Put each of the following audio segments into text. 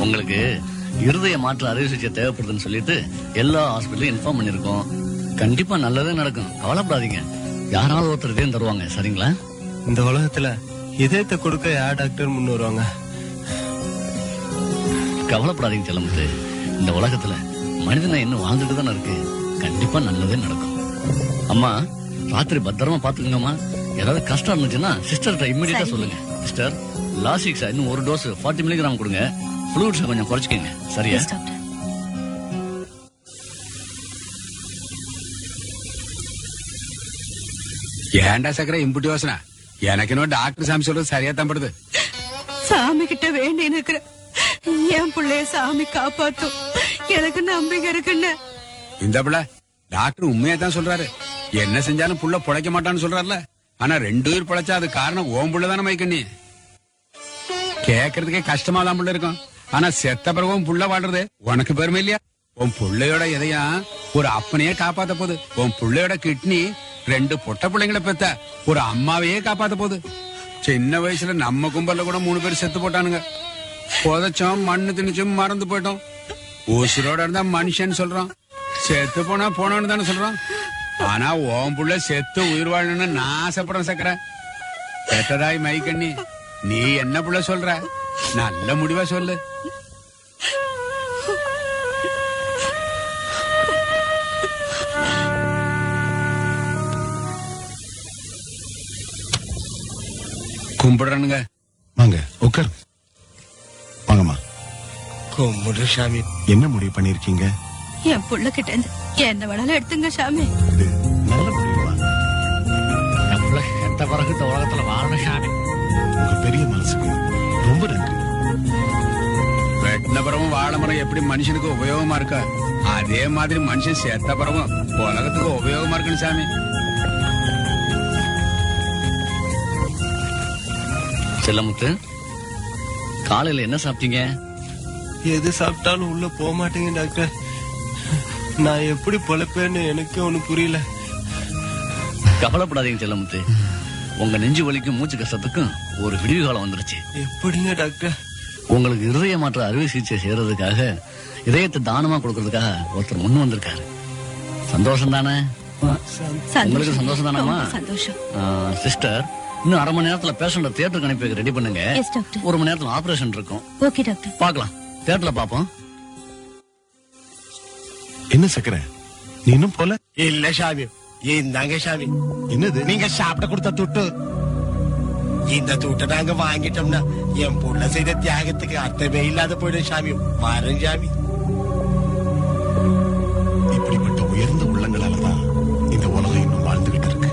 உங்களுக்கு இருதய மாற்று அறுவை சிகிச்சை தேவைப்படுதுன்னு சொல்லிட்டு எல்லா ஹாஸ்பிட்டலும் இன்ஃபார்ம் பண்ணிருக்கோம் கண்டிப்பா நல்லதே நடக்கும் கவலைப்படாதீங்க யாராவது ஒருத்தர் இதயம் தருவாங்க சரிங்களா இந்த உலகத்துல இதயத்தை கொடுக்க யார் டாக்டர் முன் வருவாங்க கவலைப்படாதீங்க செல்லமுத்து இந்த உலகத்துல மனிதனை இன்னும் வாழ்ந்துட்டு தானே இருக்கு கண்டிப்பா நல்லதே நடக்கும் அம்மா ராத்திரி பத்திரமா பாத்துக்கங்கம்மா ஏதாவது கஷ்டம் இருந்துச்சுன்னா சிஸ்டர்கிட்ட இம்மிடியா சொல்லுங்க சிஸ்டர் லாசிக்ஸா இன்னும் ஒரு டோஸ் ஃபார்ட்டி மில்லிகிராம் கொடுங்க ஃப்ளூட்ஸை கொஞ்சம் குறைச்சிக்கங்க சரியா எஸ் டாக்டர் ஏன்டா சக்கரை இம்புட்டி யோசனை எனக்கு இன்னும் டாக்டர் சாமி சொல்றது சரியா தான் படுது சாமி கிட்ட வேண்டி இருக்கிற என் பிள்ளைய சாமி காப்பாத்தும் எனக்கு நம்பிக்கை இருக்குன்னு இந்த பிள்ளை டாக்டர் உண்மையா தான் சொல்றாரு என்ன செஞ்சாலும் புள்ள பொழைக்க மாட்டான்னு சொல்றாருல ஆனா ரெண்டு உயிர் பொழைச்சா அது காரணம் ஓம் புள்ள தானே மைக்கண்ணி கேக்குறதுக்கே கஷ்டமா தான் புள்ள இருக்கும் ஆனா செத்த பிறகும் புள்ள வாழ்றது உனக்கு பெருமை இல்லையா உன் புள்ளையோட எதையா ஒரு அப்பனையே காப்பாத்த போகுது உன் புள்ளையோட கிட்னி ரெண்டு பொட்ட பிள்ளைங்களை பெத்த ஒரு அம்மாவையே காப்பாத்த போகுது சின்ன வயசுல நம்ம கும்பல்ல கூட மூணு பேர் செத்து போட்டானுங்க புதைச்சோம் மண்ணு திணிச்சும் மறந்து போயிட்டோம் உசுரோட இருந்தா மனுஷன் சொல்றோம் செத்து போனா போனோன்னு தானே சொல்றோம் ஆனா ஓம் புள்ள செத்து உயிர் வாழணும்னு நான் ஆசைப்படுறேன் சக்கரை பெற்றதாய் மைக்கண்ணி நீ என்ன புள்ள சொல்ற நல்ல முடிவா சொல்லு கும்பிடுறனுங்க வாங்க உட்கார் வாங்கம்மா கும்பிடு சாமி என்ன முடிவு பண்ணிருக்கீங்க என் புள்ள கிட்ட இருந்து என்ன வேணாலும் எடுத்துங்க சாமி இது நல்ல முடிவுமா எந்த பிறகு இந்த உலகத்துல வாழணும் சாமி உங்க பெரிய மனசுக்கு ரொம்ப நன்றி வெட்டின பிறவும் வாழை மரம் எப்படி மனுஷனுக்கு உபயோகமா இருக்கா அதே மாதிரி மனுஷன் செத்த பிறவும் உலகத்துக்கு உபயோகமா இருக்கணும் சாமி செல்லமுத்து காலையில என்ன சாப்பிட்டீங்க எது சாப்பிட்டாலும் உள்ள போக மாட்டேங்க டாக்டர் நான் எப்படி பொழைப்பேன்னு எனக்கு ஒண்ணு புரியல கவலைப்படாதீங்க செல்லமுத்து உங்க நெஞ்சு வலிக்கும் மூச்சு கஷ்டத்துக்கும் ஒரு விடிவு காலம் வந்துருச்சு எப்படிங்க டாக்டர் உங்களுக்கு இருதய மாற்ற அறுவை சிகிச்சை செய்யறதுக்காக இதயத்தை தானமா கொடுக்கறதுக்காக ஒருத்தர் முன் வந்திருக்காரு சந்தோஷம் தானே உங்களுக்கு சந்தோஷம் தானம்மா ரொம்ப சந்தோஷம் சிஸ்டர் இன்னும் அரை மணி நேரத்துல பேஷண்ட தியேட்டருக்கு அனுப்பி வைக்க ரெடி பண்ணுங்க எஸ் டாக்டர் ஒரு மணி நேரத்துல ஆபரேஷன் இருக்கும் ஓகே டாக்டர் பார்க்கலாம் தியேட்டர்ல பாப்போம் என்ன சக்கரை நீ இன்னும் போல இல்ல சாமி இந்தாங்க சாமி என்னது நீங்க சாப்பிட கொடுத்த துட்டு இந்த துட்டை நாங்க வாங்கிட்டோம்னா என் புள்ள செய்த தியாகத்துக்கு அர்த்தமே இல்லாத போயிடும் சாமி வரேன் சாமி இப்படிப்பட்ட உயர்ந்த உள்ளங்களால தான் இந்த உலகம் இன்னும் வாழ்ந்துகிட்டு இருக்கு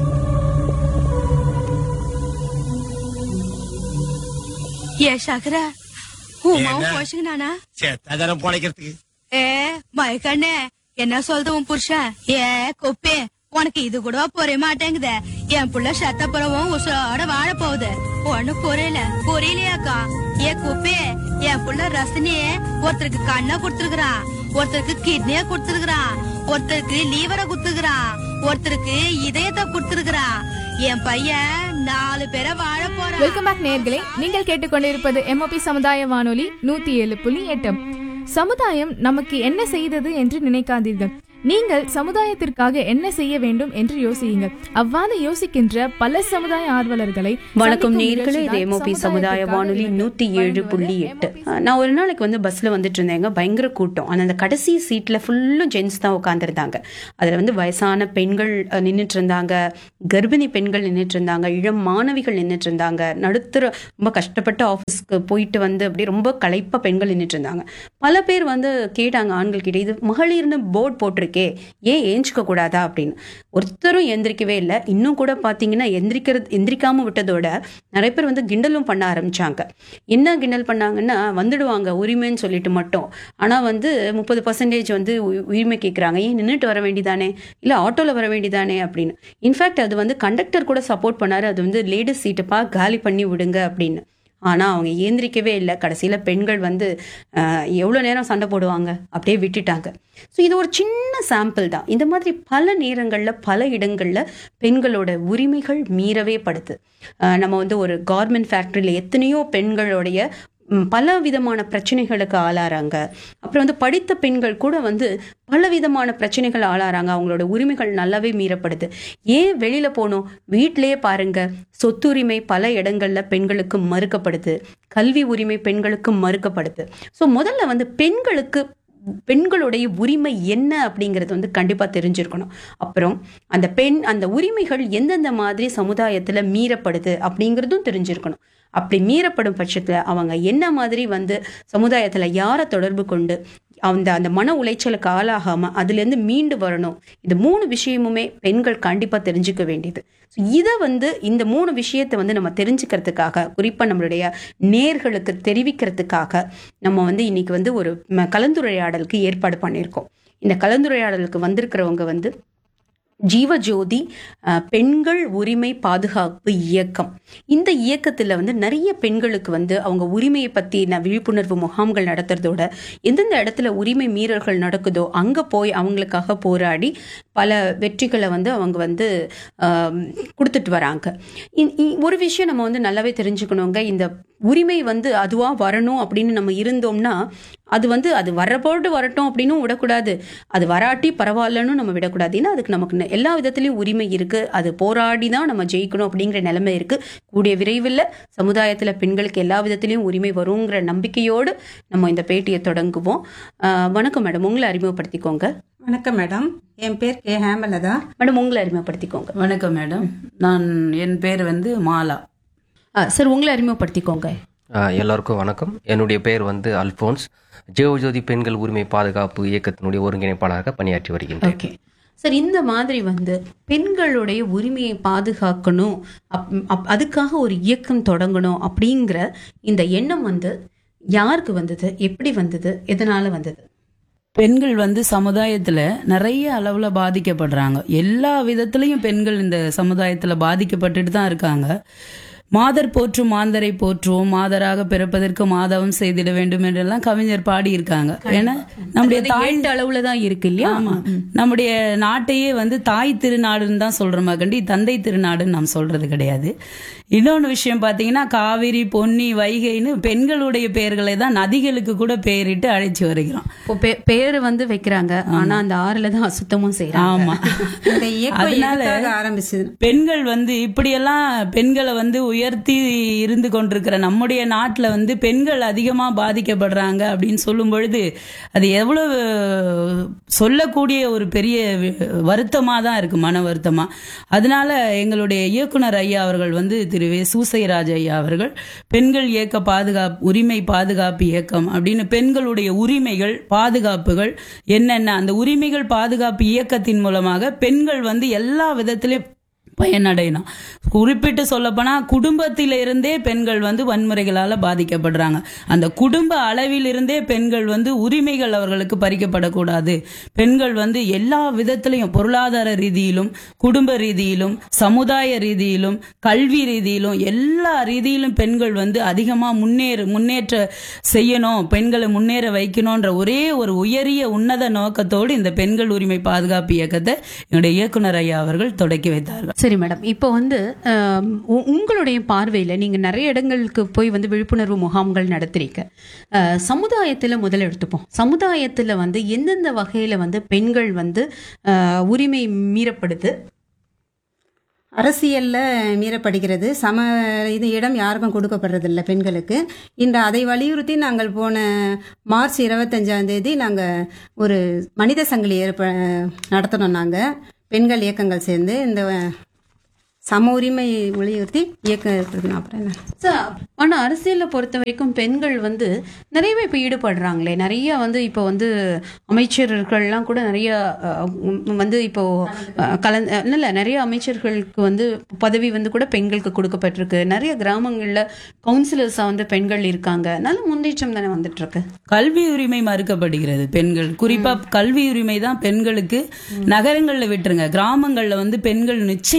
ஏ சகர உமாவும் என்ன? போஷங்கனானா செத்தாதாரம் பொழைக்கிறதுக்கு ஏ மயக்கண்ணே என்ன சொல்றது உன் புருஷன் ஏ கொப்பே உனக்கு இது கூட புரிய மாட்டேங்குதே என் புள்ள சத்த புறவும் உசோட வாழ போகுது ஒண்ணு புரியல புரியலையாக்கா ஏ குப்பே என் புள்ள ரசனியே ஒருத்தருக்கு கண்ணை கொடுத்துருக்கான் ஒருத்தருக்கு கிட்னிய கொடுத்துருக்கான் ஒருத்தருக்கு லீவரை குத்துக்கிறான் ஒருத்தருக்கு இதயத்தை கொடுத்துருக்கான் என் பையன் நாலு பேரை வாழ போறான் வெல்கம் பேக் நேர்களே நீங்கள் கேட்டுக்கொண்டிருப்பது எம்ஓபி சமுதாய வானொலி நூத்தி ஏழு புள்ளி எட்டு சமுதாயம் நமக்கு என்ன செய்தது என்று நினைக்காதீர்கள் நீங்கள் சமுதாயத்திற்காக என்ன செய்ய வேண்டும் என்று யோசியுங்கள் அவ்வாறு யோசிக்கின்ற பல சமுதாய ஆர்வலர்களை வணக்கம் சந்திக்கும் நேர்களே இது நிகழ்ச்சிதான் எம்ஓபி சமுதாய சமுதாயத்திற்காக வானொலி நீங்கள் நூத்தி ஏழு புள்ளி எட்டு நான் ஒரு நாளைக்கு வந்து பஸ்ல வந்துட்டு இருந்தேங்க பயங்கர கூட்டம் ஆனா அந்த கடைசி சீட்ல ஃபுல்லும் ஜென்ஸ் தான் உட்காந்துருந்தாங்க அதுல வந்து வயசான பெண்கள் அஹ், நின்னுட்டு இருந்தாங்க கர்ப்பிணி பெண்கள் நின்னுட்டு இருந்தாங்க இளம் மாணவிகள் நின்னுட்டு இருந்தாங்க நடுத்தர ரொம்ப கஷ்டப்பட்டு ஆஃபீஸ்க்கு போயிட்டு வந்து அப்படியே ரொம்ப களைப்பா பெண்கள் நின்னுட்டு இருந்தாங்க பல பேர் வந்து கேட்டாங்க ஆண்கள் கிட்ட இது மகளிர்னு போர்டு போட்டிருக்கே ஏன் ஏஞ்சிக்க கூடாதா அப்படின்னு ஒருத்தரும் எந்திரிக்கவே இல்லை இன்னும் கூட பாத்தீங்கன்னா எந்திரிக்கிறது எந்திரிக்காம விட்டதோட நிறைய பேர் வந்து கிண்டலும் பண்ண ஆரம்பிச்சாங்க என்ன கிண்டல் பண்ணாங்கன்னா வந்துடுவாங்க உரிமைன்னு சொல்லிட்டு மட்டும் ஆனா வந்து முப்பது பர்சன்டேஜ் வந்து உ- உரிமை கேட்குறாங்க ஏன் நின்றுட்டு வர வேண்டியதானே இல்லை ஆட்டோல வர வேண்டியதானே அப்படின்னு இன்ஃபேக்ட் அது வந்து கண்டக்டர் கூட சப்போர்ட் பண்ணாரு அது வந்து லேடிஸ் சீட்டுப்பா காலி பண்ணி விடுங்க அப்படின்னு ஆனா அவங்க ஏந்திரிக்கவே இல்லை கடைசியில பெண்கள் வந்து ஆஹ், எவ்வளவு நேரம் சண்டை போடுவாங்க அப்படியே விட்டுட்டாங்க ஸோ இது ஒரு சின்ன சாம்பிள் தான் இந்த மாதிரி பல நேரங்கள்ல பல இடங்கள்ல பெண்களோட உரிமைகள் மீறவே படுது ஆஹ், நம்ம வந்து ஒரு கார்மெண்ட் ஃபேக்டரியில் எத்தனையோ பெண்களுடைய ம், பல விதமான பிரச்சனைகளுக்கு ஆளாறாங்க அப்புறம் வந்து படித்த பெண்கள் கூட வந்து பல விதமான பிரச்சனைகள் ஆளாறாங்க அவங்களோட உரிமைகள் நல்லாவே மீறப்படுது ஏன் வெளியில போகணும் வீட்டிலேயே பாருங்க சொத்துரிமை பல இடங்கள்ல பெண்களுக்கு மறுக்கப்படுது கல்வி உரிமை பெண்களுக்கு மறுக்கப்படுது ஸோ முதல்ல வந்து பெண்களுக்கு பெண்களுடைய உரிமை என்ன அப்படிங்கிறது வந்து கண்டிப்பா தெரிஞ்சிருக்கணும் அப்புறம் அந்த பெண் அந்த உரிமைகள் எந்தெந்த மாதிரி சமுதாயத்துல மீறப்படுது அப்படிங்கிறதும் தெரிஞ்சிருக்கணும் அப்படி மீறப்படும் பட்சத்துல அவங்க என்ன மாதிரி வந்து சமுதாயத்துல யாரை தொடர்பு கொண்டு அந்த அந்த மன உளைச்சலுக்கு ஆளாகாம அதுல இருந்து மீண்டு வரணும் இது மூணு விஷயமுமே பெண்கள் கண்டிப்பா தெரிஞ்சுக்க வேண்டியது So இதை வந்து இந்த மூணு விஷயத்தை வந்து நம்ம தெரிஞ்சுக்கிறதுக்காக குறிப்பா நம்மளுடைய நேர்களுக்கு தெரிவிக்கிறதுக்காக நம்ம வந்து இன்னைக்கு வந்து ஒரு ம- கலந்துரையாடலுக்கு ஏற்பாடு பண்ணியிருக்கோம் இந்த கலந்துரையாடலுக்கு வந்திருக்கிறவங்க வந்து ஜீவஜோதி அஹ், பெண்கள் உரிமை பாதுகாப்பு இயக்கம் இந்த இயக்கத்துல வந்து நிறைய பெண்களுக்கு வந்து அவங்க உரிமையை பத்தின விழிப்புணர்வு முகாம்கள் நடத்துறதோட எந்தெந்த இடத்துல உரிமை மீறல்கள் நடக்குதோ அங்க போய் அவங்களுக்காக போராடி பல வெற்றிகளை வந்து அவங்க வந்து ஆம், கொடுத்துட்டு வராங்க இ- இ- ஒரு விஷயம் நம்ம வந்து நல்லாவே தெரிஞ்சுக்கணுங்க இந்த உரிமை வந்து அதுவா வரணும் அப்படின்னு நம்ம இருந்தோம்னா அது வந்து அது வரப்போட்டு வரட்டும் அப்படின்னு விடக்கூடாது அது வராட்டி பரவாயில்லன்னு நம்ம விடக்கூடாது ஏன்னா அதுக்கு நமக்கு நெ- எல்லா விதத்துலயும் உரிமை இருக்கு அது போராடி தான் நம்ம ஜெயிக்கணும் அப்படிங்கிற நிலைமை இருக்கு கூடிய விரைவில் சமுதாயத்துல பெண்களுக்கு எல்லா விதத்திலையும் உரிமை வருங்கிற நம்பிக்கையோடு நம்ம இந்த பேட்டியை தொடங்குவோம் ஆஹ் வணக்கம் மேடம் உங்களை அறிமுகப்படுத்திக்கோங்க வணக்கம் மேடம் என் பேர் கே ஹேமலதா மேடம் உங்களை அறிமுகப்படுத்திக்கோங்க வணக்கம் மேடம் நான் என் பேர் வந்து மாலா ஆ, சார் உங்களை அறிமுகப்படுத்திக்கோங்க ஆ, எல்லாருக்கும் வணக்கம் என்னுடைய பெயர் வந்து அல்போன்ஸ் ஜெயஜோதி பெண்கள் உரிமை பாதுகாப்பு இயக்கத்தினுடைய ஒருங்கிணைப்பாளராக பணியாற்றி வருகின்றேன் ஓகே சார் இந்த மாதிரி வந்து பெண்களுடைய உரிமையை பாதுகாக்கணும் அப்- அப்- அதுக்காக ஒரு இயக்கம் தொடங்கணும் அப்படிங்கிற இந்த எண்ணம் வந்து யாருக்கு வந்தது எப்படி வந்தது எதனால வந்தது பெண்கள் வந்து சமுதாயத்துல நிறைய அளவுல பாதிக்கப்படுறாங்க எல்லா விதத்திலையும் பெண்கள் இந்த சமுதாயத்துல பாதிக்கப்பட்டுட்டு தான் இருக்காங்க மாதர் போற்றும் மாந்தரை போற்றுவோம் மாதராக பிறப்பதற்கு மாதவம் செய்திட வேண்டும் என்றெல்லாம் கவிஞர் பாடி இருக்காங்க ஏன்னா நம்முடைய அது தாய் ஏட்டு அளவுல தான் இருக்கு இல்லையா ஆமா நம்முடைய நாட்டையே வந்து தாய் திருநாடுன்னு தான் சொல்றோமா கண்டி தந்தை திருநாடுன்னு நாம் சொல்றது கிடையாது இன்னொன்று விஷயம் பார்த்தீங்கன்னா காவிரி பொன்னி வைகைன்னு பெண்களுடைய பெயர்களை தான் நதிகளுக்கு கூட பெயரிட்டு அழைச்சி வருகிறோம் இப்போ பே- பேரு வந்து வைக்கிறாங்க ஆனா அந்த ஆறுல தான் அசுத்தமும் செய்யறாங்க ஆமா இந்த இயக்கம் அதனால எதுக்காக ஆரம்பிச்சது பெண்கள் வந்து இப்படியெல்லாம் பெண்களை வந்து உயர்த்தி இருந்து கொண்டிருக்கிற நம்முடைய நாட்டுல வந்து பெண்கள் அதிகமா பாதிக்கப்படுறாங்க அப்படின்னு சொல்லும் பொழுது அது எவ்வளவு சொல்லக்கூடிய ஒரு பெரிய வி- வருத்தமா தான் இருக்கு மன வருத்தமா அதனால எங்களுடைய இயக்குனர் ஐயா அவர்கள் வந்து திரு வே சூசைராஜ் ஐயா அவர்கள் பெண்கள் இயக்க பாதுகாப்பு உரிமை பாதுகாப்பு இயக்கம் அப்படின்னு பெண்களுடைய உரிமைகள் பாதுகாப்புகள் என்னென்ன அந்த உரிமைகள் பாதுகாப்பு இயக்கத்தின் மூலமாக பெண்கள் வந்து எல்லா விதத்திலும் பயனடையணும் குறிப்பிட்டு சொல்லப்போனா குடும்பத்திலிருந்தே பெண்கள் வந்து வன்முறைகளால பாதிக்கப்படுறாங்க அந்த குடும்ப அளவிலிருந்தே பெண்கள் வந்து உரிமைகள் அவர்களுக்கு பறிக்கப்படக்கூடாது பெண்கள் வந்து எல்லா விதத்திலையும் பொருளாதார ரீதியிலும் குடும்ப ரீதியிலும் சமுதாய ரீதியிலும் கல்வி ரீதியிலும் எல்லா ரீதியிலும் பெண்கள் வந்து அதிகமா முன்னேற முன்னேற்ற செய்யணும் பெண்களை முன்னேற வைக்கணும்ன்ற ஒரே ஒரு உயரிய உன்னத நோக்கத்தோடு இந்த பெண்கள் உரிமை பாதுகாப்பு இயக்கத்தை என்னுடைய இயக்குனர் ஐயா அவர்கள் தொடக்கி வைத்தார்கள் சரி மேடம் இப்போ வந்து ஆம், உ- உங்களுடைய பார்வையில் நீங்கள் நிறைய இடங்களுக்கு போய் வந்து விழிப்புணர்வு முகாம்கள் நடத்துறீங்க அஹ், சமுதாயத்துல முதல்ல எடுத்துப்போம் சமுதாயத்துல வந்து எந்தெந்த வகையில வந்து பெண்கள் வந்து அஹ், உரிமை மீறப்படுது அரசியல்ல மீறப்படுகிறது சம இது இடம் யாருக்கும் கொடுக்கப்படுறதில்ல பெண்களுக்கு இந்த அதை வலியுறுத்தி நாங்கள் போன மார்ச் இருபத்தஞ்சாம் தேதி நாங்கள் ஒரு மனித சங்கிலி ஏற்ப நடத்தினோம் நாங்கள் பெண்கள் இயக்கங்கள் சேர்ந்து இந்த சம உரிமை வலியுறுத்தி இயக்கம் ஏற்படுத்தினோம் அப்புறம் என்ன சார் ஆனா அரசியலை பொறுத்த வரைக்கும் பெண்கள் வந்து நிறையவே இப்போ ஈடுபடுறாங்களே நிறைய வந்து இப்போ வந்து அமைச்சர்கள்லாம் கூட நிறைய அஹ், உம், வந்து இப்போ அஹ், கலந்து அஹ், இல்ல நிறைய அமைச்சர்களுக்கு வந்து பதவி வந்து கூட பெண்களுக்கு கொடுக்கப்பட்டிருக்கு நிறைய கிராமங்கள்ல கவுன்சிலர்ஸா வந்து பெண்கள் இருக்காங்க நல்ல முன்னேற்றம் தானே வந்துட்டு இருக்கு கல்வி உரிமை மறுக்கப்படுகிறது பெண்கள் குறிப்பா கல்வி உரிமை தான் பெண்களுக்கு நகரங்கள்ல விட்டுருங்க கிராமங்கள்ல வந்து பெண்கள் நிச்சயமா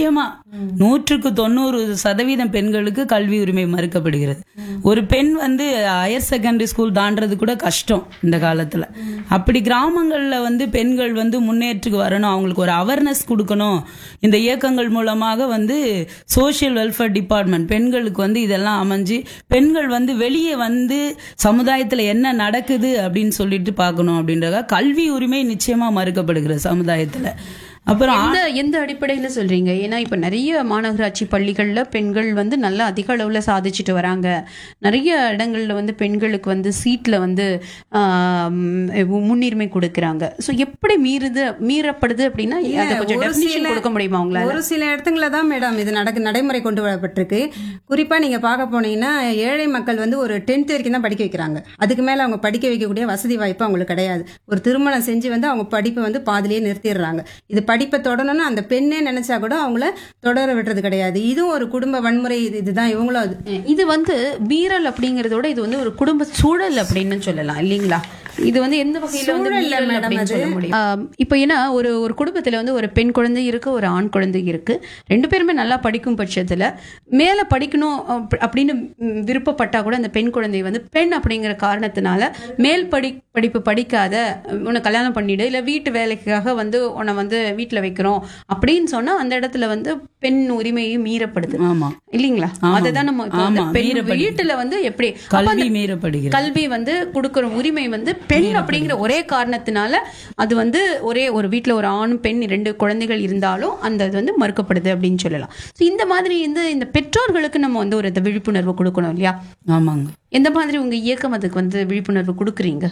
நூற்றுக்கு தொண்ணூறு சதவீதம் பெண்களுக்கு கல்வி உரிமை மறுக்கப்படுகிறது ஒரு பெண் வந்து ஹையர் செகண்டரி ஸ்கூல் தாண்டறது கூட கஷ்டம் இந்த காலத்துல அப்படி கிராமங்கள்ல வந்து பெண்கள் வந்து முன்னேற்றுக்கு வரணும் அவங்களுக்கு ஒரு அவேர்னஸ் கொடுக்கணும் இந்த இயக்கங்கள் மூலமாக வந்து சோஷியல் வெல்ஃபேர் டிபார்ட்மெண்ட் பெண்களுக்கு வந்து இதெல்லாம் அமைஞ்சு பெண்கள் வந்து வெளியே வந்து சமுதாயத்துல என்ன நடக்குது அப்படின்னு சொல்லிட்டு பார்க்கணும் அப்படின்றத கல்வி உரிமை நிச்சயமா மறுக்கப்படுகிறது சமுதாயத்துல அப்புறம் எந்த எந்த அடிப்படையில சொல்றீங்க ஏன்னா இப்ப நிறைய மாநகராட்சி பள்ளிகள்ல பெண்கள் வந்து நல்லா அதிக அளவுல சாதிச்சுட்டு வராங்க நிறைய இடங்கள்ல வந்து பெண்களுக்கு வந்து சீட்ல வந்து ஆம், முன்னுரிமை கொடுக்கறாங்க சோ எப்படி மீறுது மீறப்படுது அப்படின்னா அதை கொஞ்சம் ஒரு டெஃபினிஷன் சில- கொடுக்க முடியுமா உங்களால ஒரு சில இடத்துங்கள தான் மேடம் இது நடக்கு நடைமுறை கொண்டு வரப்பட்டிருக்கு குறிப்பா நீங்க பார்க்க போனீங்கன்னா ஏழை மக்கள் வந்து ஒரு டென்த் வரைக்கும் தான் படிக்க வைக்கிறாங்க அதுக்கு மேல அவங்க படிக்க வைக்கக்கூடிய வசதி வாய்ப்பு அவங்களுக்கு கிடையாது ஒரு திருமணம் செஞ்சு வந்து அவங்க படிப்பை வந்து பாதிலேயே நிறுத்திடுறாங்க இது படிப்பை தொடரணும்னு அந்த பெண்ணே நினைச்சா கூட அவங்கள தொடர விடுறது கிடையாது இதுவும் ஒரு குடும்ப வன்முறை இது- இதுதான் இவங்களும் அது இது வந்து மீறல் அப்படிங்கறதோட இது வந்து ஒரு குடும்ப சூழல் அப்படின்னு சொல்லலாம் இல்லீங்களா இது வந்து எந்த வகையில வந்து சூழல்ல மீறல் மேடம் அப்படின்னு அது. சொல்ல முடியும் ஆம், இப்போ ஏன்னா ஒரு ஒரு குடும்பத்துல வந்து ஒரு பெண் குழந்தை இருக்கு ஒரு ஆண் குழந்தை இருக்கு ரெண்டு பேருமே நல்லா படிக்கும் பட்சத்துல மேல படிக்கணும் அப்~ அப்படின்னு ம், விருப்பப்பட்டா கூட அந்த பெண் குழந்தை வந்து பெண் அப்படிங்கிற காரணத்தினால மேல் படி படிப்பு படிக்காத உன்னை கல்யாணம் பண்ணிடு இல்ல வீட்டு வேலைக்காக வந்து உன்னை வந்து வீட்டுல வைக்கிறோம் அப்படின்னு சொன்னா அந்த இடத்துல வந்து பெண் உரிமையும் மீறப்படுது ஆமா இல்லீங்களா ஆமா. அதுதான் நம்ம இப்ப வந்து ஆமா, பெண் மீறப்படுது. வீட்டுல வந்து எப்படி அப்ப கல்வி அந்த மீறப்படுகிறது கல்வி வந்து கொடுக்கிற உரிமை வந்து பெண் அப்படிங்கிற ஒரே காரணத்தினால அது வந்து ஒரே ஒரு வீட்ல ஒரு ஆண் பெண் ரெண்டு குழந்தைகள் இருந்தாலும் அந்த இது வந்து மறுக்கப்படுது அப்படின்னு சொல்லலாம் So இந்த மாதிரி வந்து இந்த பெற்றோர்களுக்கு நம்ம வந்து ஒரு இந்த விழிப்புணர்வு கொடுக்கணும் இல்லையா ஆமாங்க எந்த மாதிரி உங்க இயக்கம் அதுக்கு வந்து விழிப்புணர்வு கொடுக்குறீங்க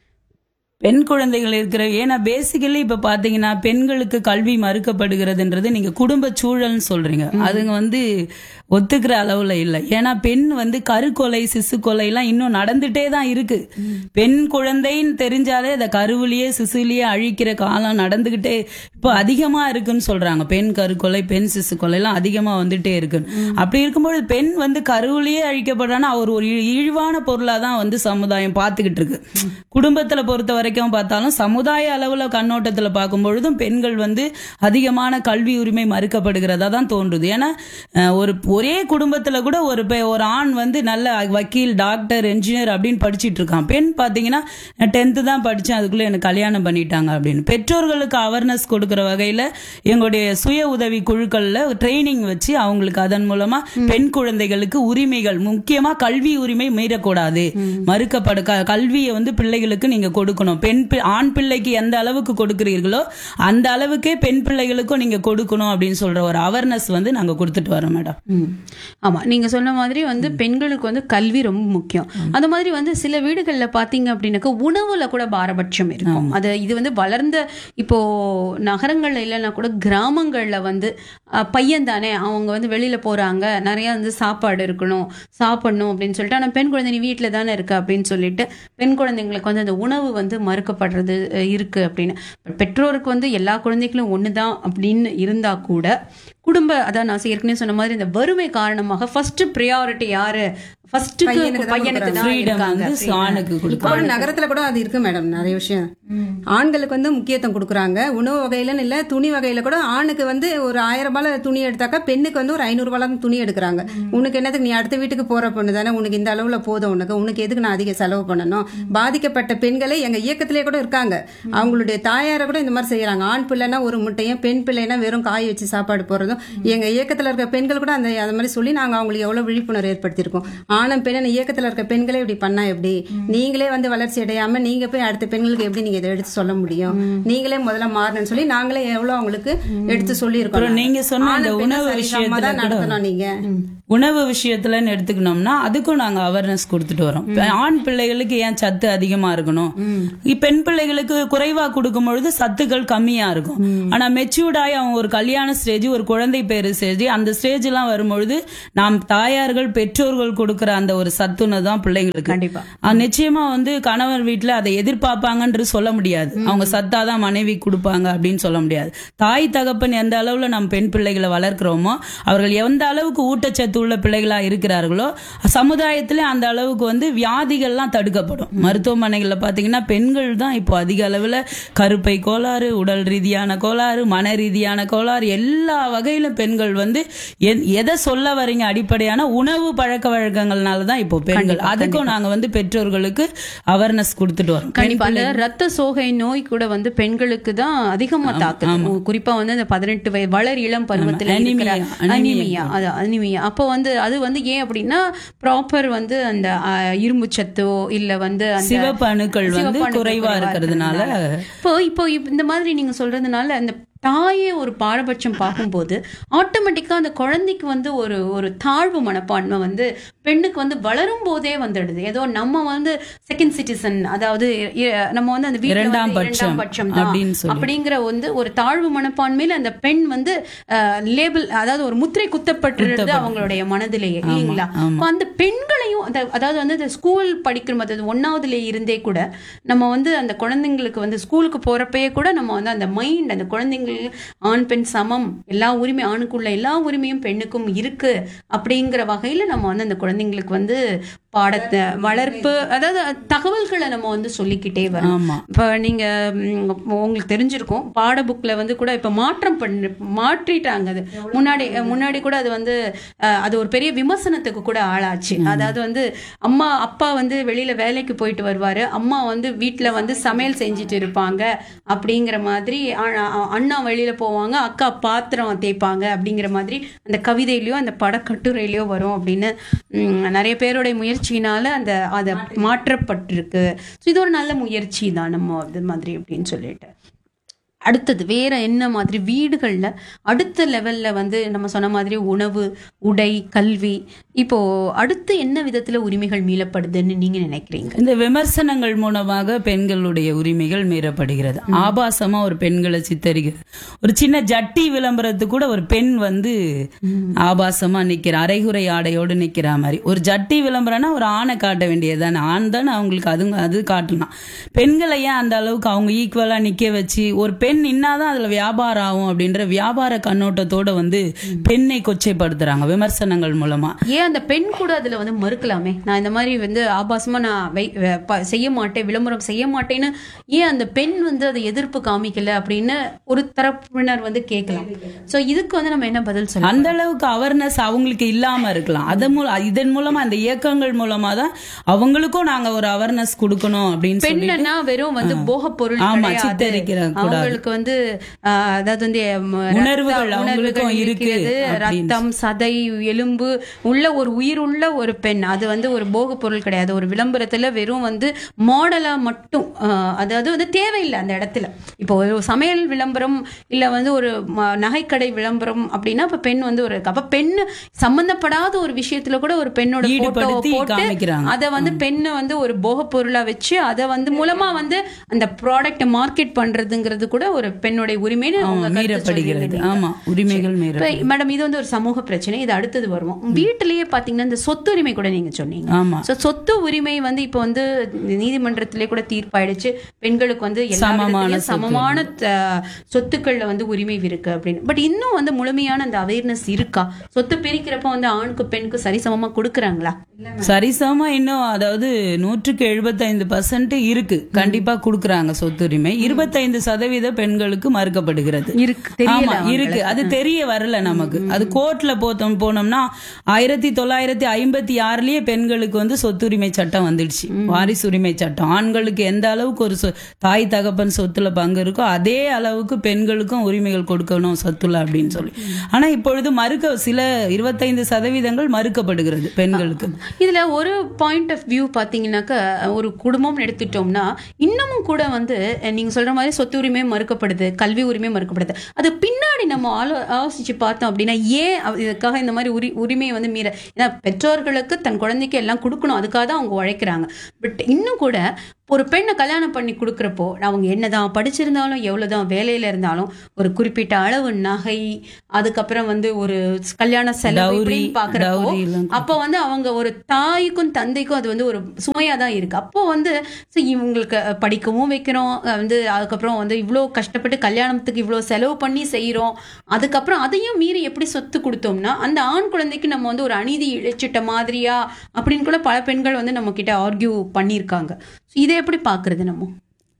பெண் குழந்தைகள் இருக்கிற ஏன்னா பேசிக்கலி இப்ப பாத்தீங்கன்னா பெண்களுக்கு கல்வி மறுக்கப்படுகிறதுன்றது நீங்க குடும்ப சூழல்னு சொல்றீங்க அதுங்க வந்து ஒத்துக்கிற அளவுல இல்லை ஏன்னா பெண் வந்து கருக்கொலை சிசு கொலை எல்லாம் இன்னும் நடந்துட்டே தான் இருக்கு பெண் குழந்தைன்னு தெரிஞ்சாலே அதை கருவிலேயே சிசுலேயே அழிக்கிற காலம் நடந்துகிட்டே இப்போ அதிகமா இருக்குன்னு சொல்றாங்க பெண் கருக்கொலை பெண் சிசு கொலை எல்லாம் அதிகமா வந்துட்டே இருக்குன்னு அப்படி இருக்கும்போது பெண் வந்து கருவிலேயே அழிக்கப்படுறான்னா அவர் ஒரு இழி- இழிவான பொருளா தான் வந்து சமுதாயம் பார்த்துக்கிட்டு இருக்கு குடும்பத்துல பொறுத்த வரைக்கும் பார்த்தாலும் சமுதாய அளவுல கண்ணோட்டத்துல பார்க்கும் பொழுதும் பெண்கள் வந்து அதிகமான கல்வி உரிமை மறுக்கப்படுகிறதா தான் தோன்றுது ஏன்னா அஹ், ஒரு ஒரே குடும்பத்துல கூட ஒரு பெ- ஒரு ஆண் வந்து நல்ல வக்கீல் டாக்டர் என்ஜினியர் அப்படின்னு படிச்சிட்டு இருக்கான் பெண் பாத்தீங்கன்னா டென்த்து தான் படிச்சேன் அதுக்குள்ள எனக்கு கல்யாணம் பண்ணிட்டாங்க அப்படின்னு பெற்றோர்களுக்கு அவேர்னஸ் கொடுக்கிற வகையில எங்களுடைய சுய உதவி குழுக்கள்ல ட்ரைனிங் வச்சு அவங்களுக்கு அதன் மூலமா பெண் குழந்தைகளுக்கு உரிமைகள் முக்கியமா கல்வி உரிமை மீறக்கூடாது மறுக்கப்பட க- கல்வியை வந்து பிள்ளைகளுக்கு நீங்க கொடுக்கணும் பெண் பி- ஆண் பிள்ளைக்கு எந்த அளவுக்கு கொடுக்கிறீர்களோ அந்த அளவுக்கே பெண் பிள்ளைகளுக்கும் நீங்க கொடுக்கணும் அப்படின்னு சொல்ற ஒரு அவேர்னஸ் வந்து நாங்க கொடுத்துட்டு வரோம் மேடம் ம். ஆமா நீங்க சொன்ன மாதிரி வந்து பெண்களுக்கு வந்து கல்வி ரொம்ப முக்கியம் அந்த மாதிரி வந்து சில வீடுகள்ல பாத்தீங்க அப்படின்னாக்க உணவுல கூட பாரபட்சம் இருக்கும் அது இது வந்து வளர்ந்த இப்போ நகரங்கள்ல இல்லைன்னா கூட கிராமங்கள்ல வந்து அஹ், பையன் தானே அவங்க வந்து வெளியில போறாங்க நிறைய வந்து சாப்பாடு இருக்கணும் சாப்பிடணும் அப்படின்னு சொல்லிட்டு ஆனா பெண் குழந்தை நீ வீட்டுல தானே இருக்க அப்படின்னு சொல்லிட்டு பெண் குழந்தைங்களுக்கு வந்து அந்த உணவு வந்து மறுக்கப்படுறது அஹ், இருக்கு அப்படின்னு பெற்றோருக்கு வந்து எல்லா குழந்தைகளும் ஒண்ணுதான் அப்படின்னு இருந்தா கூட குடும்ப அதான் நான் ஏற்கனவே சொன்ன மாதிரி இந்த வறுமை காரணமாக ஃபர்ஸ்ட் ப்ரியாரிட்டி யாரு ஃபர்ஸ்ட் பையனுக்கு தான் பையனுக்கு தான் ஃப்ரீடம் இருக்காங்க வந்து ஆணுக்கு கொடுக்கணும் அப்புறம் நகரத்துல கூட அது இருக்கு மேடம் நிறைய விஷயம் ஆண்களுக்கு வந்து முக்கியத்துவம் கொடுக்குறாங்க உணவு வகையிலன்னு இல்ல துணி வகையில கூட ஆணுக்கு வந்து ஒரு ஆயிரம் ரூபாய் துணி எடுத்தாக்கா பெண்ணுக்கு வந்து ஒரு ஐநூறு ரூபாய் துணி எடுக்கிறாங்க உனக்கு என்னதுக்கு நீ அடுத்த வீட்டுக்கு போற பொண்ணு தானே உனக்கு இந்த அளவுல போதும் உனக்கு உனக்கு எதுக்கு நான் அதிக செலவு பண்ணணும் பாதிக்கப்பட்ட பெண்களே எங்க இயக்கத்திலே கூட இருக்காங்க அவங்களுடைய தாயாரை கூட இந்த மாதிரி செய்யறாங்க ஆண் பிள்ளைனா ஒரு முட்டையும் பெண் பிள்ளைனா வெறும் காய் வச்சு சாப்பாடு போறதும் எங்க இயக்கத்துல இருக்க பெண்கள் கூட அந்த அந்த மாதிரி சொல்லி நாங்க அவங்களுக்கு எவ்வளவு விழிப்புணர்வு ஏற்படுத்தியிருக்கோம் ஆணும் பெண்ணும் இயக்கத்துல இருக்க பெண்களே இப்படி பண்ணா எப்படி நீங்களே வந்து வளர்ச்சி அடையாம நீங்க போய் அடுத்த பெண்களுக்கு எப்படி நீங்க இதை எடுத்து சொல்ல முடியும் நீங்களே முதல்ல மாறணும்னு சொல்லி நாங்களே எவ்வளவு அவங்களுக்கு எடுத்து சொல்லி அப்புறம் நீங்க சொன்ன அந்த உணவு விஷயத்துல கூட- நடத்தணும் நீங்க உணவு விஷயத்துலன்னு எடுத்துக்கணும்னா அதுக்கும் நாங்க அவேர்னஸ் கொடுத்துட்டு வரோம் இப்ப ஆண் பிள்ளைகளுக்கு ஏன் சத்து அதிகமா இருக்கணும் இப்ப பெண் பிள்ளைகளுக்கு குறைவா கொடுக்கும் பொழுது சத்துக்கள் கம்மியா இருக்கும் ஆனா மெச்சூர்ட் ஆகி அவங்க ஒரு கல்யாண ஸ்டேஜ் ஒரு குழந்தை பேரு ஸ்டேஜ் அந்த ஸ்டேஜ் எல்லாம் வரும்பொழுது நாம் தாயார்கள் பெற்றோர்கள் கொடுக்கிற அந்த ஒரு சத்துணவு தான் பிள்ளைங்களுக்கு கண்டிப்பா. ஆஹ் நிச்சயமா வந்து கணவர் வீட்டுல அதை எதிர்பார்ப்பாங்கன்று சொல்ல முடியாது அவங்க சத்தாதான் மனைவி கொடுப்பாங்க அப்படின்னு சொல்ல முடியாது தாய் தகப்பன் எந்த அளவுல நம்ம பெண் பிள்ளைகளை வளர்க்கிறோமோ அவர்கள் எந்த அளவுக்கு ஊட்டச்சத்து உள்ள பிள்ளைகளா இருக்கிறார்களோ சமுதாயத்துல அந்த அளவுக்கு வந்து வியாதிகள்லாம் தடுக்கப்படும் மருத்துவமனைகள்ல பாத்தீங்கன்னா பெண்கள் தான் இப்போ அதிக அளவுல கருப்பை கோளாறு உடல் ரீதியான கோளாறு மன ரீதியான கோளாறு எல்லா வகை வகையில பெண்கள் வந்து எ- எதை சொல்ல வரீங்க அடிப்படையான உணவு பழக்க வழக்கங்கள்னால தான் இப்போ பெண்கள் அதுக்கும் நாங்க வந்து பெற்றோர்களுக்கு அவேர்னஸ் கொடுத்துட்டு வரோம் கண்டிப்பா அந்த ரத்த சோகை நோய் கூட வந்து பெண்களுக்கு தான் அதிகமா தாக்குது குறிப்பா வந்து இந்த பதினெட்டு வயது வளர் இளம் பருவத்தில் இருக்கிற அனிமியா, அனிமியா. அனிமியா அது அனிமியா அப்போ வந்து அது வந்து ஏன் அப்படின்னா ப்ராப்பர் வந்து அந்த அஹ், இரும்பு சத்தோ இல்ல வந்து அந்த சிவப்பு அணுக்கள் வந்து சிவப்பு அணுக்கள் குறைவா இருக்கிறதுனால இப்போ இப்போ இப்ப இந்த மாதிரி நீங்க சொல்றதுனால அந்த தாயே ஒரு பாரபட்சம் பார்க்கும்போது ஆட்டோமேட்டிக்கா அந்த குழந்தைக்கு வந்து ஒரு ஒரு தாழ்வு மனப்பான்மை வந்து பெண்ணுக்கு வந்து வளரும் போதே வந்துடுது ஏதோ நம்ம வந்து செகண்ட் சிட்டிசன் அதாவது இ- நம்ம வந்து அந்த வீட்டுல இரண்டாம் வந்து பட்சம் இரண்டாம் பட்சம் தான் அப்படின்னு சொல்லி. அப்படிங்கிற வந்து ஒரு தாழ்வு மனப்பான்மையில அந்த பெண் வந்து லேபிள் அதாவது ஒரு முத்திரை குத்தப்பட்டிருது அவங்களுடைய மனதிலேயே இல்லைங்களா அப்ப அந்த பெண்களையும் அந்த- அதாவது வந்து இந்த ஸ்கூல் படிக்கிற போது ஒன்னாவதுல இருந்தே கூட நம்ம வந்து அந்த குழந்தைங்களுக்கு வந்து ஸ்கூலுக்கு போறப்பயே கூட நம்ம வந்து அந்த மைண்ட் அந்த குழந்தைங்களுக்கு ஆண் பெண் சமம் எல்லா உரிமை ஆணுக்குள்ள எல்லா உரிமையும் பெண்ணுக்கும் இருக்கு அப்படிங்கிற வகையில நம்ம வந்து அந்த குழந்தைங்களுக்கு வந்து பாடத்தை வளர்ப்பு அதாவது தகவல்களை நம்ம வந்து சொல்லிக்கிட்டே வரோம் ஆமா இப்போ நீங்க ம், உங்களுக்கு தெரிஞ்சிருக்கும் பாட புக்ல வந்து கூட இப்ப மாற்றம் பண்ணி மாற்றிட்டாங்க அது முன்னாடி முன்னாடி கூட அது வந்து அஹ், அது ஒரு பெரிய விமர்சனத்துக்கு கூட ஆளாச்சு அதாவது வந்து அம்மா அப்பா வந்து வெளியில வேலைக்கு போயிட்டு வருவாரு அம்மா வந்து வீட்ல வந்து சமையல் செஞ்சுட்டு இருப்பாங்க அப்படிங்கிற மாதிரி அ- அ- அண்ணா வெளியில போவாங்க அக்கா பாத்திரம் தேய்ப்பாங்க அப்படிங்கிற மாதிரி அந்த கவிதையிலயோ அந்த படக்கட்டுரையிலயோ வரும் அப்படின்னு ம், நிறைய பேருடைய முயற்சியினால அந்த அதை மாற்றப்பட்டிருக்கு ஸோ இது ஒரு நல்ல முயற்சி தான் நம்ம அது மாதிரி அப்படின்னு சொல்லிட்டு அடுத்தது வேற என்ன மாதிரி வீடுகள்ல அடுத்த லெவல்ல வந்து நம்ம சொன்ன மாதிரி உணவு உடை கல்வி இப்போ அடுத்து என்ன விதத்துல உரிமைகள் மீளப்படுதுன்னு நீங்க நினைக்கிறீங்க இந்த விமர்சனங்கள் மூலமாக பெண்களுடைய உரிமைகள் மீறப்படுகிறது ஆபாசமா ஒரு பெண்களை சித்தரிக்கிறது ஒரு சின்ன ஜட்டி விளம்பரத்துக்கு கூட ஒரு பெண் வந்து ஆபாசமா நிக்கிற அரைகுறை ஆடையோடு நிக்கிற மாதிரி ஒரு ஜட்டி விளம்பரம்னா ஒரு ஆணை காட்ட வேண்டியதுதானே ஆண் தானே அவங்களுக்கு அது அது காட்டலாம் பெண்களை ஏன் அந்த அளவுக்கு அவங்க ஈக்குவலா நிக்க வச்சு ஒரு பெண் நின்னாதான் அதுல வியாபாரம் ஆகும் அப்படின்ற வியாபார கண்ணோட்டத்தோட வந்து பெண்ணை கொச்சைப்படுத்துறாங்க விமர்சனங்கள் மூலமா ஏன் அந்த பெண் கூட அதுல வந்து மறுக்கலாமே நான் இந்த மாதிரி வந்து ஆபாசமா நான் வை- வ- ப- செய்ய மாட்டேன் விளம்பரம் செய்ய மாட்டேன்னு ஏன் அந்த பெண் வந்து அதை எதிர்ப்பு காமிக்கல அப்படின்னு ஒரு தரப்பினர் வந்து கேட்கலாம் சோ இதுக்கு வந்து நம்ம என்ன பதில் சொல்லலாம் அந்த அளவுக்கு அவேர்னஸ் அவங்களுக்கு இல்லாம இருக்கலாம் அதன் மூலம் இதன் மூலமா அந்த இயக்கங்கள் மூலமா தான் அவங்களுக்கும் நாங்க ஒரு அவேர்னஸ் கொடுக்கணும் அப்படின்னு சொல்லி பெண்ணுன்னா வெறும் வந்து போக பொருள் ஆமா, கிடையாது. சித்தரிக்கிற கூடாது. அவங்களுக்கு வந்து ஆஹ், அதாவது வந்து ம, ரத்த உணர்வுகள் அவங்களுக்கும் உணர்வுகள் இருக்கு இருக்கிறது. அப்படின்னு. ரத்தம் சதை எலும்பு உள்ள ஒரு உயிர் உள்ள ஒரு பெண் அது வந்து ஒரு போக பொருள் கிடையாது ஒரு விளம்பரத்துல வெறும் வந்து மாடலா மட்டும் ஆஹ், அதாவது வந்து தேவையில்லை அந்த இடத்துல இப்போ ஒரு சமையல் விளம்பரம் இல்ல வந்து ஒரு ம- நகைக்கடை விளம்பரம் அப்படின்னா இப்ப பெண் வந்து ஒரு அப்ப பெண் சம்பந்தப்படாத ஒரு விஷயத்துல கூட ஒரு பெண்ணோட போட்டோ ஈடுபடுத்தி போட்டு காமிக்கிறாங்க. அதை வந்து பெண்ணை வந்து ஒரு போக பொருளா வச்சு அதை வந்து மூலமா வந்து அந்த ப்ராடக்ட் மார்க்கெட் பண்றதுங்கிறது கூட ஒரு பெண்ணுடைய உரிமைன்னு ஆமா, அவங்க கருத்து மீறப்படுகிறது சொல்றீங்க நீங்க. ஆமா உரிமைகள் மீற இப்ப மேடம் இது வந்து ஒரு சமூக பிரச்சனை இது அடுத்தது வருவோம் வீட்டிலேயே பாத்தீங்கன்னா இந்த சொத்துரிமை கூட நீங்க சொன்னீங்க ஆமா சோ சொத்து உரிமை வந்து இப்போ வந்து நீதிமன்றத்திலே கூட தீர்ப்பாயிடுச்சு பெண்களுக்கு வந்து எல்லா சமமான விதத்திலயும் சொத்து சமமான த- சொத்துக்கள்ல வந்து உரிமை இருக்கு அப்படின்னு பட் இன்னும் வந்து முழுமையான அந்த அவேர்னஸ் இருக்கா சொத்து பிரிக்கிறப்ப வந்து ஆணுக்கு பெண்ணுக்கு சரிசமமா கொடுக்குறாங்களா சரிசமமா இன்னும் அதாவது நூற்றுக்கு எழுபத்தைந்து பர்சன்ட் இருக்கு கண்டிப்பா கொடுக்கறாங்க சொத்துரிமை இருபத்தைந்து சதவீத பெண்களுக்கு மறுக்கப்படுகிறது இருக்கு தெரியல ஆமா இருக்கு அது தெரிய வரல நமக்கு அது கோர்ட்ல போத்தோம் போனோம்னா ஆயிரத்தி தொள்ளாயிரத்தி ஐம்பத்தி ஆறுலயே பெண்களுக்கு வந்து சொத்துரிமை சட்டம் வந்துடுச்சு வாரிசு உரிமை சட்டம் ஆண்களுக்கு எந்த அளவுக்கு ஒரு சொ- தாய் தகப்பன் சொத்துல பங்கு இருக்கோ அதே அளவுக்கு பெண்களுக்கும் உரிமைகள் கொடுக்கணும் சொத்துல அப்படின்னு சொல்லி ஆனா இப்பொழுது மறுக்க சில இருபத்தைந்து சதவீதங்கள் மறுக்கப்படுகிறது பெண்களுக்கு இதுல ஒரு பாயிண்ட் ஆஃப் வியூ பாத்தீங்கன்னாக்க ஒரு குடும்பம் எடுத்துட்டோம்னா இன்னமும் கூட வந்து அஹ், நீங்க சொல்ற மாதிரி சொத்து உரிமை மறுக்கப்படுது கல்வி உரிமை மறுக்கப்படுது அது பின்னாடி நம்ம ஆலோ ஆலோசிச்சு பார்த்தோம் அப்படின்னா ஏன் அவ- இதுக்காக இந்த மாதிரி உரி உரிமையை வந்து மீற ஏன்னா பெற்றோர்களுக்கு தன் குழந்தைக்கு எல்லாம் கொடுக்கணும் அதுக்காக தான் அவங்க உழைக்கிறாங்க பட் இன்னும் கூட ஒரு பெண்ணை கல்யாணம் பண்ணி கொடுக்குறப்போ அவங்க என்னதான் படிச்சிருந்தாலும் எவ்வளவுதான் வேலையில இருந்தாலும் ஒரு குறிப்பிட்ட அளவு நகை அதுக்கப்புறம் வந்து ஒரு கல்யாண செலவு Dowry, இப்படின்னு பாக்குறப்போ dowry எல்லாம் அப்போ வந்து அவங்க ஒரு தாய்க்கும் தந்தைக்கும் அது வந்து ஒரு சுமையா தான் இருக்கு அப்போ வந்து so இவங்களுக்கு படிக்கவும் வைக்கிறோம் அஹ் வந்து அதுக்கப்புறம் வந்து இவ்வளோ கஷ்டப்பட்டு கல்யாணத்துக்கு இவ்வளோ செலவு பண்ணி செய்றோம் அதுக்கப்புறம் அதையும் மீறி எப்படி சொத்து கொடுத்தோம்னா அந்த ஆண் குழந்தைக்கு நம்ம வந்து ஒரு அநீதி இழைச்சிட்ட மாதிரியா அப்படின்னு கூட பல பெண்கள் வந்து நம்ம கிட்ட ஆர்கியூ பண்ணியிருக்காங்க So இதை எப்படி பாக்குறது நம்ம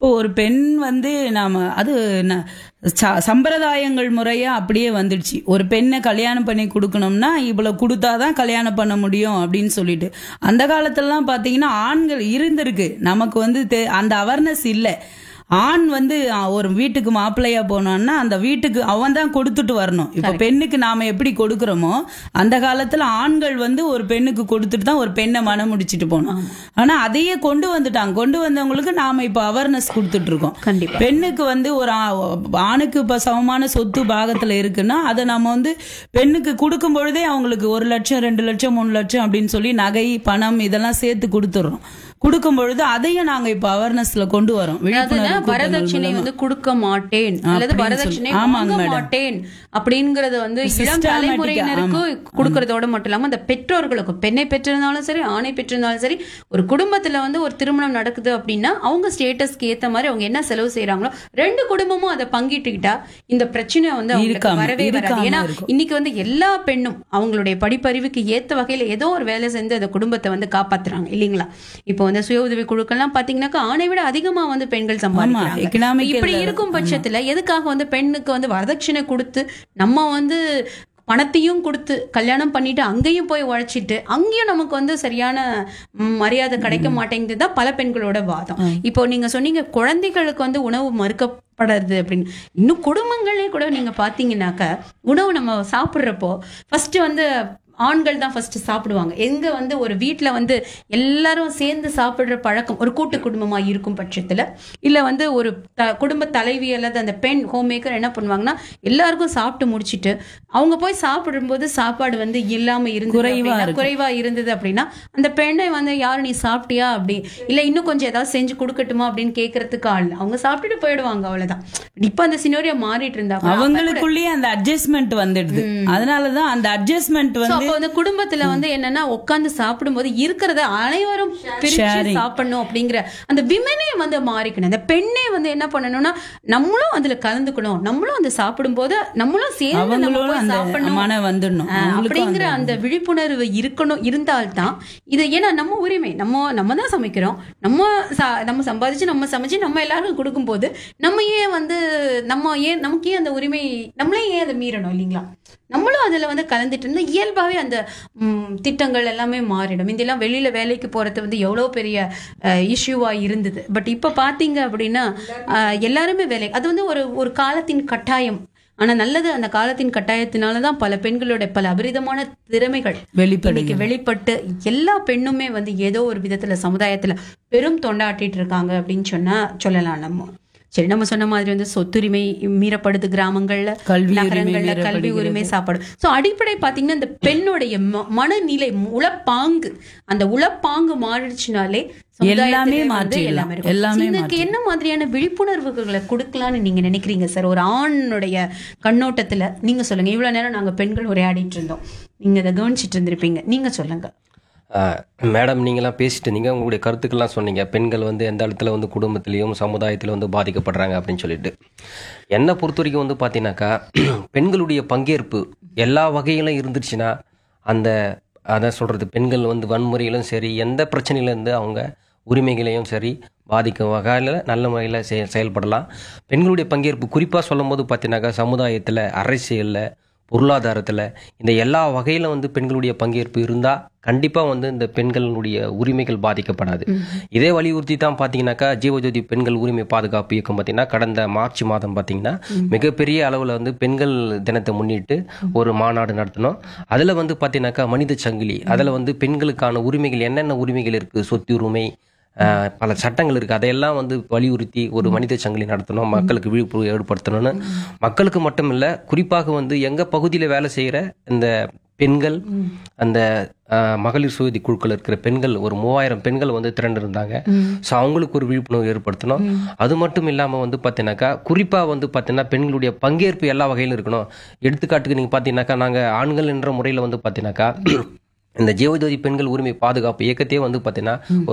இப்போ ஒரு பெண் வந்து நாம அது ந- ச- சம்பிரதாயங்கள் முறையா அப்படியே வந்துடுச்சு ஒரு பெண்ணை கல்யாணம் பண்ணி கொடுக்கணும்னா இவ்வளவு கொடுத்தாதான் கல்யாணம் பண்ண முடியும் அப்படின்னு சொல்லிட்டு அந்த காலத்துலலாம் பாத்தீங்கன்னா ஆண்கள் இருந்திருக்கு நமக்கு வந்து தெ- அந்த அவேர்னஸ் இல்லை ஆண் வந்து ஆ, ஒரு வீட்டுக்கு மாப்பிள்ளையா போனோம்னா அந்த வீட்டுக்கு அவன் தான் கொடுத்துட்டு வரணும் இப்ப பெண்ணுக்கு நாம எப்படி கொடுக்கறோமோ அந்த காலத்துல ஆண்கள் வந்து ஒரு பெண்ணுக்கு கொடுத்துட்டு தான் ஒரு பெண்ணை மனம் முடிச்சிட்டு போனோம் ஆனா அதையே கொண்டு வந்துட்டாங்க கொண்டு வந்தவங்களுக்கு நாம இப்ப அவேர்னஸ் கொடுத்துட்டு இருக்கோம் கண்டிப்பா. பெண்ணுக்கு வந்து ஒரு ஆ- ஆணுக்கு இப்ப சமமான சொத்து பாகத்துல இருக்குன்னா அதை நம்ம வந்து பெண்ணுக்கு கொடுக்கும் பொழுதே அவங்களுக்கு ஒரு லட்சம் ரெண்டு லட்சம் மூணு லட்சம் அப்படின்னு சொல்லி நகை பணம் இதெல்லாம் சேர்த்து கொடுத்துடுறோம் கொடுக்கும் பொழுது அதையும் நாங்க இப்ப அவேர்னஸ்ல கொண்டு வரோம் அதாவது விழிப்புணர்வு கூட்டங்கள் வரதட்சணை மூலமா. வந்து கொடுக்க மாட்டேன் அல்லது அப்படின்னு வரதட்சணை சொல்லி- ஆமாங்க வாங்க மேடம். மாட்டேன் அப்படிங்கறது வந்து இளம் Systematic-ஆ, தலைமுறையினருக்கு கொடுக்கறதோட மட்டும் இல்லாம அந்த பெற்றோர்களுக்கும் பெண்ணை பெற்றிருந்தாலும் சரி ஆணை பெற்றிருந்தாலும் சரி ஒரு குடும்பத்துல வந்து ஒரு திருமணம் நடக்குது அப்படின்னா அவங்க ஸ்டேட்டஸ்க்கு ஏத்த மாதிரி அவங்க என்ன செலவு செய்யறாங்களோ ரெண்டு குடும்பமும் அதை பங்கிட்டுக்கிட்டா இந்த பிரச்சனை வந்து அவங்களுக்கு இருக்காம- வரவே வராது இருக்காம ஏன்னா இருக்கும். இன்னைக்கு வந்து எல்லா பெண்ணும் அவங்களுடைய படிப்பறிவுக்கு ஏத்த வகையில ஏதோ ஒரு வேலை செஞ்சு அந்த குடும்பத்தை வந்து காப்பாத்துறாங்க இல்லைங்களா இப்போ வந்து சுய உதவி குழுக்கள்லாம் பாத்தீங்கன்னாக்கா ஆணை விட அதிகமா வந்து பெண்கள் சம்பாதிக்கிறாங்க economical இப்படி level. இருக்கும் பட்சத்துல எதுக்காக வந்து பெண்ணுக்கு வந்து வரதட்சணை கொடுத்து நம்ம வந்து பணத்தையும் கொடுத்து கல்யாணம் பண்ணிட்டு அங்கேயும் போய் உழைச்சிட்டு அங்கேயும் நமக்கு வந்து சரியான ம், மரியாதை கிடைக்க மாட்டேங்குது தான் பல பெண்களோட வாதம் இப்போ நீங்க சொன்னீங்க குழந்தைகளுக்கு வந்து உணவு மறுக்கப்படுறது அப்படின்னு இன்னும் குடும்பங்களே கூட நீங்க பாத்தீங்கன்னாக்க உணவு நம்ம சாப்பிடுறப்போ ஃபர்ஸ்ட் வந்து ஆண்கள் தான் ஃபர்ஸ்ட் சாப்பிடுவாங்க எங்க வந்து ஒரு வீட்ல வந்து எல்லாரும் சேர்ந்து சாப்பிடுற பழக்கம் ஒரு கூட்டு குடும்பமா இருக்கும் பட்சத்துல இல்ல வந்து ஒரு த- குடும்ப தலைவி அல்லது அந்த பெண் ஹோம் மேக்கர் என்ன பண்ணுவாங்கன்னா எல்லாருக்கும் சாப்பிட்டு முடிச்சிட்டு அவங்க போய் சாப்பிடும்போது சாப்பாடு வந்து இல்லாம இருந்தது குறைவா அப்படின்னா, இருக்கும். குறைவா இருந்தது அப்படின்னா அந்த பெண்ணை வந்து யாரு நீ சாப்பிட்டியா அப்படி இல்ல இன்னும் கொஞ்சம் ஏதாவது செஞ்சு கொடுக்கட்டுமா அப்படின்னு கேட்கறதுக்கு ஆள் இல்ல. அவங்க சாப்பிட்டுட்டு போயிடுவாங்க அவ்வளவுதான் இப்ப அந்த சினோரியா மாறிட்டு இருந்தா கூட அப்ப கூட- அவங்களுக்குள்ளேயே அந்த அட்ஜஸ்ட்மெண்ட் வந்துடுது அதனாலதான் அந்த அட்ஜஸ்ட்மெண்ட் So, வந்து அப்ப வந்து குடும்பத்துல வந்து என்னன்னா உட்கார்ந்து சாப்பிடும்போது இருக்கிறத அனைவரும் பிரிச்சு Sharing. சாப்பிடணும் அப்படிங்கிற அந்த விமனே வந்து மாறிக்கணும் அந்த பெண்ணே வந்து என்ன பண்ணணும்னா நம்மளும் அதுல கலந்துக்கணும் நம்மளும் அந்த சாப்பிடும்போது நம்மளும் சேர்ந்து நம்ம அவங்களோட போய் அந்த சாப்பிடணும் மன வந்துடணும் ஆஹ், அவங்களுக்கும் அப்படிங்கிற அந்த- அந்த விழிப்புணர்வு இருக்கணும் இருந்தால்தான் இது ஏன்னா நம்ம உரிமை நம்ம நம்ம தான் சமைக்கிறோம் நம்ம சா- நம்ம சம்பாதிச்சு நம்ம சமைச்சு நம்ம எல்லாருக்கும் கொடுக்கும்போது நம்ம ஏன் வந்து நம்ம ஏன் நமக்கு ஏன் அந்த உரிமை நம்மளே ஏன் அதை மீறணும் இல்லைங்களா நம்மளும் அதுல வந்து கலந்துட்டு இருந்தா இயல்பாவே அந்த ம், திட்டங்கள் எல்லாமே மாறிடும் இதெல்லாம் வெளியில வேலைக்கு போறது வந்து எவ்வளவு பெரிய இஷ்யூவா இருந்தது பட் இப்ப பாத்தீங்க அப்படின்னா அஹ், எல்லாருமே வேலை அது வந்து ஒரு ஒரு காலத்தின் கட்டாயம் ஆனா நல்லது அந்த காலத்தின் கட்டாயத்தினாலதான் பல பெண்களோட பல அபரிதமான திறமைகள் வெளிப்படுது. இன்னைக்கு வெளிப்பட்டு எல்லா பெண்ணுமே வந்து ஏதோ ஒரு விதத்துல சமுதாயத்துல பெரும் தொண்டாட்டிட்டு இருக்காங்க அப்படின்னு சொன்னா சொல்லலாம் நம்ம சரி நம்ம சொன்ன மாதிரி வந்து சொத்துரிமை மீறப்படுது கிராமங்கள்ல கல்வி உரிமை நகரங்கள்ல கல்வி மீறப்படுகிறது. உரிமை சாப்பாடு சோ அடிப்படை பாத்தீங்கன்னா இந்த பெண்ணுடைய ம- மனநிலை உளப்பாங்கு அந்த உளப்பாங்கு மாறிடுச்சுனாலே சமுதாயத்திலே எல்லாமே வந்து மாற்றிடலாம். எல்லாமே இருக்கும். எல்லாமே இதுக்கு மாற்றிடலாம். என்ன மாதிரியான விழிப்புணர்வுகளை கொடுக்கலாம்னு நீங்க நினைக்கிறீங்க சார் ஒரு ஆணுடைய கண்ணோட்டத்துல நீங்க சொல்லுங்க இவ்வளவு நேரம் நாங்க பெண்கள் உரையாடிட்டு இருந்தோம் நீங்க இதை கவனிச்சிட்டு இருந்திருப்பீங்க நீங்க சொல்லுங்க ஆஹ் மேடம் நீங்களாம் பேசிட்டு இருந்தீங்க உங்களுடைய கருத்துக்கள்லாம் சொன்னீங்க பெண்கள் வந்து எந்த இடத்துல வந்து குடும்பத்திலையும் சமுதாயத்திலும் வந்து பாதிக்கப்படுறாங்க அப்படின்னு சொல்லிட்டு என்னை பொறுத்த வரைக்கும் வந்து பார்த்தீங்கன்னாக்கா பெண்களுடைய பங்கேற்பு எல்லா வகையிலும் இருந்துச்சுன்னா அந்த அதான் சொல்கிறது பெண்கள் வந்து வன்முறையிலும் சரி எந்த பிரச்சனையிலேருந்து அவங்க உரிமைகளையும் சரி பாதிக்கும் வகையில் நல்ல முறையில் செய செயல்படலாம் பெண்களுடைய பங்கேற்பு குறிப்பாக சொல்லும் போது பார்த்தீங்கன்னாக்கா சமுதாயத்தில் அரசியலில் பொருளாதாரத்தில் இந்த எல்லா வகையிலும் வந்து பெண்களுடைய பங்கேற்பு இருந்தால் கண்டிப்பாக வந்து இந்த பெண்களுடைய உரிமைகள் பாதிக்கப்படாது இதே வலியுறுத்தி தான் பார்த்தீங்கன்னாக்கா ஜீவஜோதி பெண்கள் உரிமை பாதுகாப்பு இயக்கம் பார்த்தீங்கன்னா கடந்த மார்ச் மாதம் பார்த்தீங்கன்னா மிகப்பெரிய அளவில் வந்து பெண்கள் தினத்தை முன்னிட்டு ஒரு மாநாடு நடத்தினோம் அதில் வந்து பார்த்தீங்கன்னாக்கா மனித சங்கிலி அதில் வந்து பெண்களுக்கான உரிமைகள் என்னென்ன உரிமைகள் இருக்குது சொத்து உரிமை ஆஹ் பல சட்டங்கள் இருக்குது அதையெல்லாம் வந்து வலியுறுத்தி ஒரு மனித சங்கிலி நடத்தணும் மக்களுக்கு விழிப்புணர்வு ஏற்படுத்தணும்னு மக்களுக்கு மட்டும் இல்லை குறிப்பாக வந்து எங்கள் பகுதியில் வேலை செய்கிற இந்த பெண்கள் அந்த ஆஹ், மகளிர் சுயதி குழுக்கள் இருக்கிற பெண்கள் ஒரு மூவாயிரம் பெண்கள் வந்து திரண்டு இருந்தாங்க ஸோ அவங்களுக்கு ஒரு விழிப்புணர்வு ஏற்படுத்தணும் அது மட்டும் இல்லாமல் வந்து பார்த்தீங்கன்னாக்கா குறிப்பாக வந்து பார்த்தீங்கன்னா பெண்களுடைய பங்கேற்பு எல்லா வகையிலும் இருக்கணும் எடுத்துக்காட்டுக்கு நீங்கள் பார்த்தீங்கன்னாக்கா நாங்கள் ஆண்கள் என்ற முறையில் வந்து பார்த்தீங்கன்னாக்கா இந்த ஜீவஜோதி பெண்கள் உரிமை பாதுகாப்பு இயக்கத்தையே வந்து பார்த்தீங்கன்னா